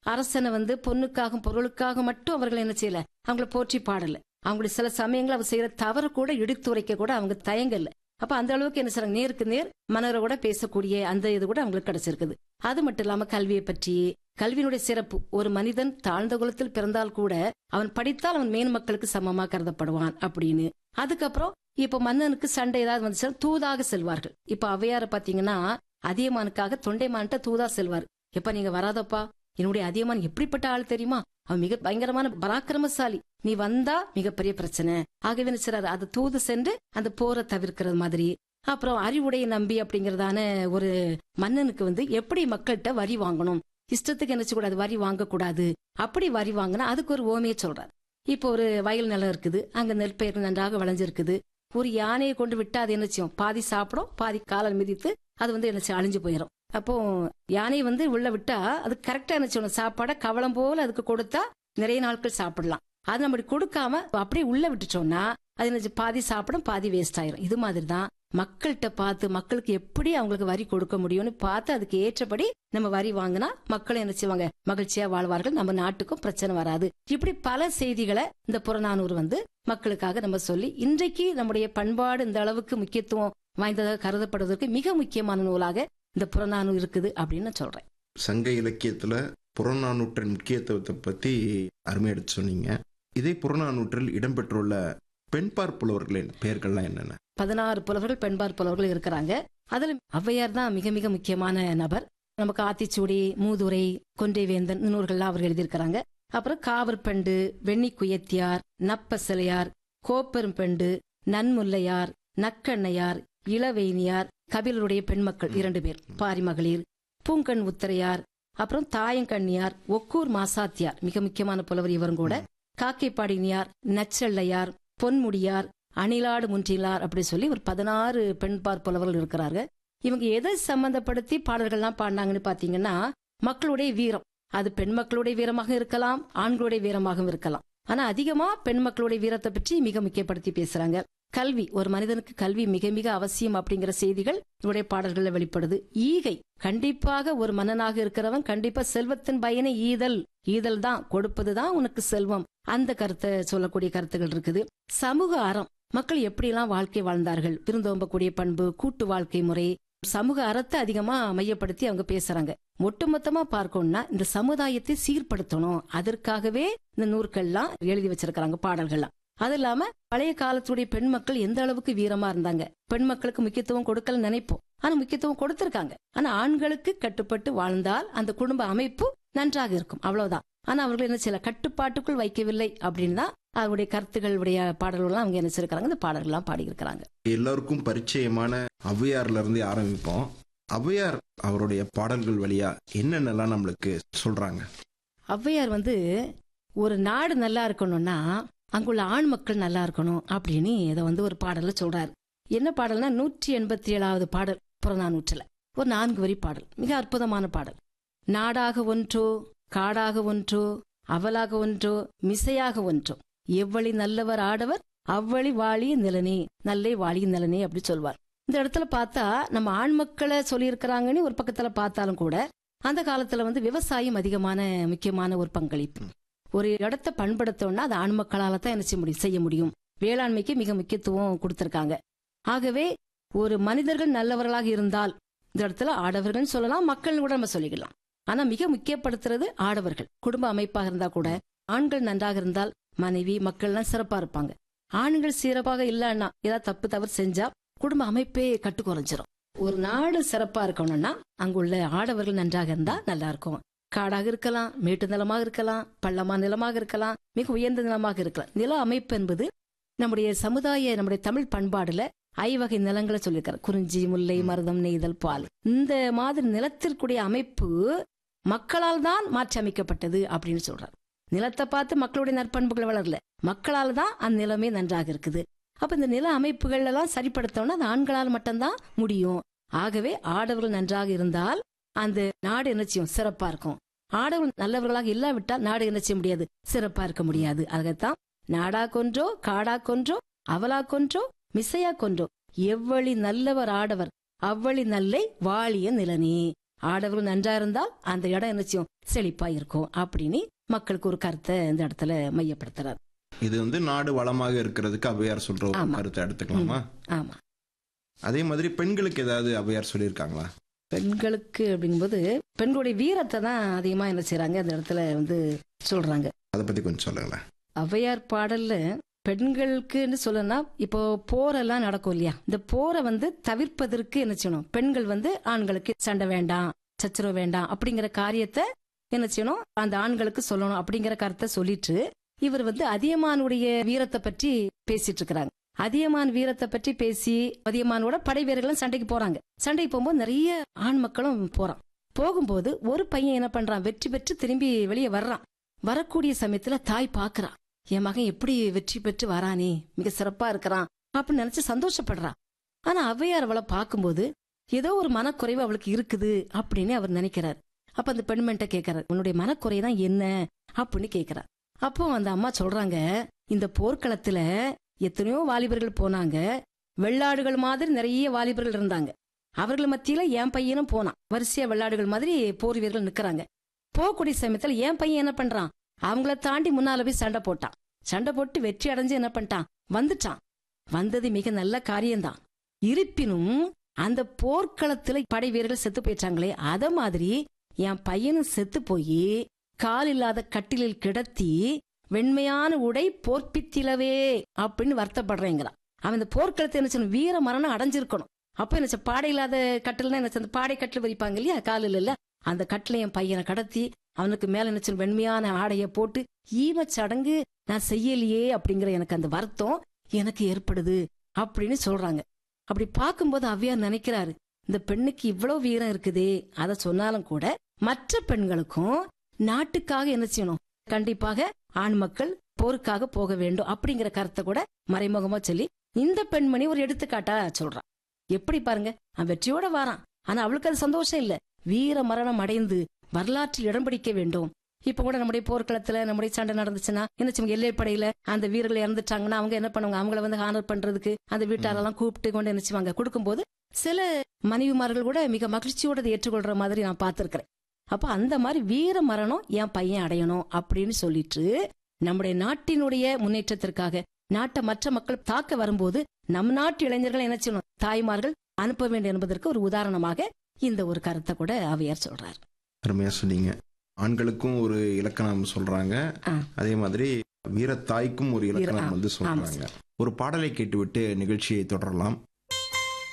அரசனை வந்து பொண்ணுக்காக பொருளுக்காக மட்டும் அவர்கள் என்ன செய்யல அவங்கள போற்றி பாடல அவங்களுடைய சில சமயங்கள் அவர் செய்யற தவறு கூட இடித்துரைக்க கூட அவங்க தயங்கல அப்ப அந்த அளவுக்கு என்ன செய்றாங்க நேருக்கு நேர் மனவரை கூட பேசக்கூடிய அந்த இது கூட அவங்களுக்கு கிடைச்சிருக்குது அது மட்டும் இல்லாம கல்வியை பற்றி கல்வியினுடைய சிறப்பு ஒரு மனிதன் தாழ்ந்த குலத்தில் பிறந்தால் கூட அவன் படித்தால் அவன் மேன் மக்களுக்கு சமமா கருதப்படுவான் அப்படின்னு அதுக்கப்புறம் இப்ப மன்னனுக்கு சண்டை ஏதாவது வந்துச்சுன்னா தூதாக செல்வார்கள் இப்ப அவையார பாத்தீங்கன்னா அதியமானுக்காக தொண்டைமான்ட்ட தூதா செல்வார் எப்ப நீங்க வராதப்பா என்னுடைய அதியமான் எப்படிப்பட்ட ஆள் தெரியுமா அவன் மிக பயங்கரமான பராக்கிரமசாலி நீ வந்தா மிகப்பெரிய பிரச்சனை ஆகவே என்ன செய்றாரு அது தூது சென்று அந்த போரை தவிர்க்கிறது மாதிரி அப்புறம் அறிவுடைய நம்பி அப்படிங்கறதான ஒரு மன்னனுக்கு வந்து எப்படி மக்கள்கிட்ட வரி வாங்கணும் இஷ்டத்துக்கு என்ன கூடாது வரி வாங்கக்கூடாது அப்படி வரி வாங்கினா அதுக்கு ஒரு ஓமையை சொல்றாரு இப்போ ஒரு வயல் நிலம் இருக்குது அங்க நெல் பயிர் நன்றாக விளைஞ்சிருக்குது ஒரு யானையை கொண்டு விட்டா அது என்ன செய்யும் பாதி சாப்பிடும் பாதி காலை மிதித்து அது வந்து என்ன செய்யும் அழிஞ்சு போயிடும் அப்போ யானை வந்து உள்ள விட்டா அது கரெக்டா என்ன செய்யணும் சாப்பாடை கவலம் போல அதுக்கு கொடுத்தா நிறைய நாட்கள் சாப்பிடலாம் அது நம்ம இப்படி கொடுக்காம அப்படியே உள்ள விட்டுட்டோம்னா அது என்ன செய்யும்? பாதி சாப்பிடும் பாதி வேஸ்ட் ஆயிரும் இது மாதிரி தான் மக்கள்கிட்ட பார்த்து மக்களுக்கு எப்படி அவங்களுக்கு வரி கொடுக்க முடியும்னு பார்த்து அதுக்கு ஏற்றபடி நம்ம வரி வாங்கினா மக்கள் என்ன செய்வாங்க மகிழ்ச்சியா வாழ்வார்கள் நம்ம நாட்டுக்கும் பிரச்சனை வராது இப்படி பல செய்திகளை இந்த புறநானூறு வந்து மக்களுக்காக நம்ம சொல்லி இன்றைக்கு நம்முடைய பண்பாடு இந்த அளவுக்கு முக்கியத்துவம் வாய்ந்ததாக கருதப்படுவதற்கு மிக முக்கியமான நூலாக இந்த புறநானூறு இருக்குது அப்படின்னு நான் சொல்றேன் சங்க இலக்கியத்துல புறநானூற்றின் முக்கியத்துவத்தை பத்தி அருமை எடுத்து சொன்னீங்க இதே புறநானூற்றில் இடம்பெற்றுள்ள பெண்பார் புலவர்களின் பெயர்கள்லாம் என்னென்ன பதினாறு புலவர்கள் பெண்பார் புலவர்கள் இருக்கிறாங்க அதுல ஔவையார் தான் மிக மிக முக்கியமான நபர் நமக்கு ஆத்திச்சூடி மூதுரை கொன்றைவேந்தன் நூல்கள்லாம் அவர் எழுதியிருக்கிறாங்க அப்புறம் காவற்பண்டு வெண்ணி குயத்தியார் நப்பசிலையார் கோப்பெரும்பெண்டு நன்முல்லையார் நக்கண்ணையார் இளவேணியார் கபிலருடைய பெண்மக்கள் இரண்டு பேர் பாரிமகளிர் பூங்கண் உத்தரையார் அப்புறம் தாயங்கண்ணியார் ஒக்கூர் மாசாத்தியார் மிக முக்கியமான புலவர் இவரும் கூட காக்கைப்பாடினியார் நச்செள்ளையார் பொன்முடியார் அணிலாடு முன்றிலார் அப்படி சொல்லி ஒரு பதினாறு பெண்பார் புலவர்கள் இருக்கிறாங்க இவங்க எதை சம்பந்தப்படுத்தி பாடல்கள்லாம் பாடினாங்கன்னு பாத்தீங்கன்னா மக்களுடைய வீரம் அது பெண் மக்களுடைய வீரமாக இருக்கலாம் ஆண்களுடைய வீரமாகவும் இருக்கலாம் ஆனா அதிகமா பெண் மக்களுடைய வீரத்தை பற்றி மிக முக்கியப்படுத்தி பேசுறாங்க கல்வி ஒரு மனிதனுக்கு கல்வி மிக மிக அவசியம் அப்படிங்கிற செய்திகள் இவருடைய பாடல்கள்ல வெளிப்படுது ஈகை கண்டிப்பாக ஒரு மன்னனாக இருக்கிறவன் கண்டிப்பா செல்வத்தின் பயனை ஈதல் ஈதல் தான் கொடுப்பதுதான் உனக்கு செல்வம் அந்த கருத்தை சொல்லக்கூடிய கருத்துகள் இருக்குது சமூக அறம் மக்கள் எப்படியெல்லாம் வாழ்க்கை வாழ்ந்தார்கள் விருந்தோம்பக்கூடிய பண்பு கூட்டு வாழ்க்கை முறை சமூக அறத்தை அதிகமா மையப்படுத்தி அவங்க பேசுறாங்க ஒட்டுமொத்தமா பார்க்கணும்னா இந்த சமுதாயத்தை சீர்படுத்தணும் அதற்காகவே இந்த நூற்கள்லாம் எழுதி வச்சிருக்காங்க பாடல்கள்லாம் அது இல்லாம பழைய காலத்துடைய பெண் மக்கள் எந்த அளவுக்கு வீரமா இருந்தாங்க பெண் மக்களுக்கு முக்கியத்துவம் கொடுக்கல நினைப்போம் ஆனா முக்கியத்துவம் கொடுத்திருக்காங்க ஆனா ஆண்களுக்கு கட்டுப்பட்டு வாழ்ந்தால் அந்த குடும்ப அமைப்பு நன்றாக இருக்கும் அவ்வளவுதான் ஆனா அவர்கள் என்ன சில கட்டுப்பாட்டுக்குள் வைக்கவில்லை அப்படின்னு தான் அவருடைய கருத்துக்களுடைய பாடல்கள்லாம் அவங்க என்ன செய்யிருக்காங்க இந்த பாடல்கள்லாம் பாடியிருக்கிறாங்க எல்லாருக்கும் பரிச்சயமான ஔவையார்ல இருந்து ஆரம்பிப்போம் ஔவையார் அவருடைய பாடல்கள் வழியா என்னென்னலாம் நம்மளுக்கு சொல்றாங்க ஔவையார் வந்து ஒரு நாடு நல்லா இருக்கணும்னா அங்குள்ள ஆண் மக்கள் நல்லா இருக்கணும் அப்படின்னு இதை வந்து ஒரு பாடல்ல சொல்றாரு என்ன பாடல்னா நூற்றி எண்பத்தி ஏழாவது பாடல் புறநானூற்றுல ஒரு நான்கு வரி பாடல் மிக அற்புதமான பாடல் நாடாக ஒன்றோ காடாக ஒன்றோ அவலாக ஒன்றோ மிசையாக ஒன்றோ எவ்வளி நல்லவர் ஆடவர் அவ்வழி வாழிய நிலனே நல்லே வாழிய நிலனே அப்படி சொல்வார் இந்த இடத்துல பார்த்தா நம்ம ஆண் மக்களை சொல்லியிருக்கிறாங்கன்னு ஒரு பக்கத்துல பார்த்தாலும் கூட அந்த காலத்துல வந்து விவசாயம் அதிகமான முக்கியமான ஒரு பங்களிப்பு ஒரு இடத்தை பண்படுத்தோம்னா அது ஆண் மக்களால தான் என்ன செய்ய முடியும் செய்ய முடியும் வேளாண்மைக்கு மிக முக்கியத்துவம் கொடுத்திருக்காங்க ஆகவே ஒரு மனிதர்கள் நல்லவர்களாக இருந்தால் இந்த இடத்துல ஆடவர்கள் சொல்லலாம் மக்கள் கூட நம்ம சொல்லிக்கலாம் ஆனா மிக முக்கியப்படுத்துறது ஆடவர்கள் குடும்ப அமைப்பாக இருந்தா கூட ஆண்கள் நன்றாக இருந்தால் மனைவி மக்கள்லாம் சிறப்பா இருப்பாங்க ஆண்கள் சிறப்பாக இல்லைன்னா ஏதாவது தப்பு தவறு செஞ்சா குடும்ப அமைப்பே கட்டு குறைஞ்சிரும் ஒரு நாடு சிறப்பா இருக்கணும்னா அங்குள்ள ஆடவர்கள் நன்றாக இருந்தா நல்லா இருக்கும் காடாக இருக்கலாம் மேட்டு நிலமாக இருக்கலாம் பள்ளமான நிலமாக இருக்கலாம் மிக உயர்ந்த நிலமாக இருக்கலாம் நில அமைப்பு என்பது நம்முடைய சமுதாய நம்முடைய தமிழ் பண்பாடுல ஐவகை நிலங்களை சொல்லியிருக்காரு குறிஞ்சி முல்லை மருதம் நெய்தல் பால் இந்த மாதிரி நிலத்திற்குடைய அமைப்பு மக்களால் தான் மாற்றி அமைக்கப்பட்டது அப்படின்னு சொல்றாரு நிலத்தை பார்த்து மக்களுடைய நற்பண்புகள் வளரல மக்களால் தான் அந்த நிலமே நன்றாக இருக்குது அப்ப இந்த நில அமைப்புகள் எல்லாம் சரிப்படுத்தணும்னா அது ஆண்களால் மட்டும்தான் முடியும் ஆகவே ஆடவர்கள் நன்றாக இருந்தால் அந்த நாடு என்ன செய்யும் சிறப்பா இருக்கும் ஆடவர்கள் நல்லவர்களாக இல்லாவிட்டால் நாடு என்ன செய்ய முடியாது சிறப்பா இருக்க முடியாது அதுதான் நாடா கொன்றோ காடா கொன்றோ அவலா கொன்றோ மிசையா கொன்றோ எவ்வளி நல்லவர் ஆடவர் அவ்வளி நல்லை வாழிய நிலனே ஆடவர்கள் நன்றா இருந்தால் அந்த இடம் என்ன செய்யும் செழிப்பா இருக்கும் அப்படின்னு மக்களுக்கு ஒரு கருத்தை இந்த இடத்துல மையப்படுத்துறாரு இது வந்து நாடு வளமாக இருக்கிறதுக்கு ஔவையார் சொல்ற ஒரு ஆமா. கருத்தை எடுத்துக்கலாமா ஆமா அதே மாதிரி பெண்களுக்கு ஏதாவது ஔவையார் சொல்லியிருக்காங்களா பெண்களுக்கு அப்படிங்கும்போது பெண்களுடைய வீரத்தை தான் அதிகமா என்ன செய்றாங்க அந்த இடத்துல வந்து சொல்றாங்க அதை பத்தி கொஞ்சம் சொல்லுங்களேன் ஔவையார் பாடல்ல பெண்களுக்குன்னு சொல்லணும்னா இப்போ போரெல்லாம் நடக்கும் இல்லையா இந்த போரை வந்து தவிர்ப்பதற்கு என்ன செய்யணும் பெண்கள் வந்து ஆண்களுக்கு சண்டை வேண்டாம் சச்சரவு வேண்டாம் அப்படிங்கிற காரியத்தை என்ன செய்யணும் அந்த ஆண்களுக்கு சொல்லணும் அப்படிங்கிற கருத்தை சொல்லிட்டு இவர் வந்து அதியமானுடைய வீரத்தை பற்றி பேசிட்டு இருக்கிறாங்க அதியமான் வீரத்தை பற்றி பேசி அதியமானோட படை வீரர்களும் சண்டைக்கு போறாங்க சண்டைக்கு போகும்போது நிறைய ஆண் மக்களும் போறான் போகும்போது ஒரு பையன் என்ன பண்றான் வெற்றி பெற்று திரும்பி வெளியே வர்றான் வரக்கூடிய சமயத்துல தாய் பாக்குறா என் மகன் எப்படி வெற்றி பெற்று வரானே மிக சிறப்பா இருக்கிறான் அப்படின்னு நினைச்சு சந்தோஷப்படுறா ஆனா ஔவையார் அவளை பார்க்கும்போது ஏதோ ஒரு மனக்குறைவு அவளுக்கு இருக்குது அப்படின்னு அவர் நினைக்கிறார் அப்ப அந்த பெண்மண்ட்ட கேட்கறாரு உன்னுடைய மனக்குறை தான் என்ன அப்படின்னு கேட்கிறார் அப்போ அந்த அம்மா சொல்றாங்க இந்த போர்க்களத்துல எத்தனையோ வாலிபர்கள் போனாங்க வெள்ளாடுகள் மாதிரி நிறைய வாலிபர்கள் இருந்தாங்க அவர்கள் மத்தியில என் பையனும் போனான் வரிசையா வெள்ளாடுகள் மாதிரி போர் வீரர்கள் நிக்கிறாங்க போகக்கூடிய சமயத்துல என் பையன் என்ன பண்றான் அவங்கள தாண்டி முன்னால போய் சண்டை போட்டான் சண்டை போட்டு வெற்றி அடைஞ்சு என்ன பண்ணிட்டான் வந்துட்டான் வந்தது மிக நல்ல காரியம்தான் இருப்பினும் அந்த போர்க்களத்துல படை வீரர்கள் செத்து போயிட்டாங்களே அத மாதிரி என் பையனும் செத்து போய் கால் இல்லாத கட்டிலில் கிடத்தி வெண்மையான உடை போர்ப்பித்திலவே அப்படின்னு வருத்தப்படுறேங்கிறான் அவன் இந்த போர்க்களத்தை என்ன செய்யணும், வீர மரணம் அடைஞ்சிருக்கணும் அப்ப என்ன செய்ய, பாடை இல்லாத கட்டில்னா என்ன செய்ய, அந்த பாடை கட்டில் விரிப்பாங்க இல்லையா காலில் இல்ல அந்த கட்டில என் பையனை கடத்தி அவனுக்கு மேல என்ன செய்யணும், வெண்மையான ஆடைய போட்டு ஈம சடங்கு நான் செய்யலையே அப்படிங்கிற எனக்கு அந்த வருத்தம் எனக்கு ஏற்படுது அப்படின்னு சொல்றாங்க அப்படி பார்க்கும்போது அவ்வையார் நினைக்கிறாரு இந்த பெண்ணுக்கு இவ்வளவு வீரம் இருக்குதே அத சொன்னாலும் கூட மற்ற பெண்களுக்கும் நாட்டுக்காக என்ன செய்யணும் கண்டிப்பாக ஆண் மக்கள் போருக்காக போக வேண்டும் அப்படிங்கிற கருத்தை கூட மறைமுகமா சொல்லி இந்த பெண்மணி ஒரு எடுத்துக்காட்டா சொல்றான் எப்படி பாருங்க அவன் வெற்றியோட வாரான் ஆனா அவளுக்கு அது சந்தோஷம் இல்ல வீர மரணம் அடைந்து வரலாற்றில் இடம் பிடிக்க வேண்டும் இப்ப கூட நம்முடைய போர்க்களத்துல நம்முடைய சண்டை நடந்துச்சுன்னா என்ன செய்வாங்க எல்லைப்படையில அந்த வீரர்கள் இறந்துட்டாங்கன்னா அவங்க என்ன பண்ணுவாங்க அவங்கள வந்து ஹானர் பண்றதுக்கு அந்த வீட்டாரெல்லாம் கூப்பிட்டு கொண்டு என்ன செய்வாங்க கொடுக்கும்போது சில மனைவிமார்கள் கூட மிக மகிழ்ச்சியோட அதை ஏற்றுக்கொள்ற மாதிரி நான் பார்த்திருக்கிறேன் அப்ப அந்த மாதிரி வீர மரணம் என் பையன் அடையணும் அப்படின்னு சொல்லிட்டு நம்முடைய நாட்டினுடைய முன்னேற்றத்திற்காக நாட்டை மற்ற மக்கள் தாக்க வரும்போது நம் நாட்டு இளைஞர்கள் என்ன செய்யணும் தாய்மார்கள் அனுப்ப வேண்டும் என்பதற்கு ஒரு உதாரணமாக இந்த ஒரு கருத்தை கூட அவையார் சொல்றார் அருமையா சொன்னீங்க ஆண்களுக்கும் ஒரு இலக்கணம் சொல்றாங்க ஆ. அதே மாதிரி வீரத்தாய்க்கும் ஒரு இலக்கணம் ஆ, வந்து ஆமா சொல்றாங்க ஒரு பாடலை கேட்டுவிட்டு நிகழ்ச்சியை தொடரலாம்